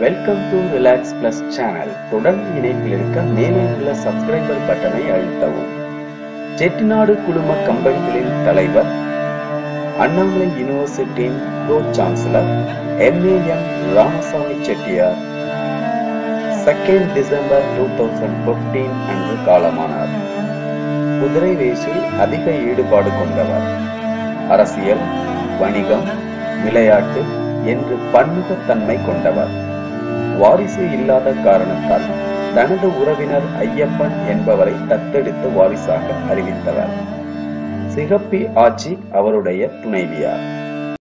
welcome to relax plus channel தொடர்ந்து இணைப்பில் இருக்க மேலே உள்ள சப்ஸ்கிரைபர் பட்டனை அழுத்தவும் செட்டிநாடு குழும கம்பெனிகளின் தலைவர் அண்ணாமலை யூனிவர்சிட்டியின் pro chancellor M A M Ramasamy Chettiar second December two thousand fifteen அன்று காலமானார் குதிரை ரேஸில் அதிக ஈடுபாடு கொண்டவர் அரசியல் வணிகம் விளையாட்டு என்று பன்முகத்தன்மை கொண்டவர் வாரிசு இல்லாத காரணத்தால் தனது உறவினர் ஐயப்பன் என்பவரை தத்தெடுத்து வாரிசாக அறிவித்தவர் சிகப்பி ஆட்சி அவருடைய துணைவியார்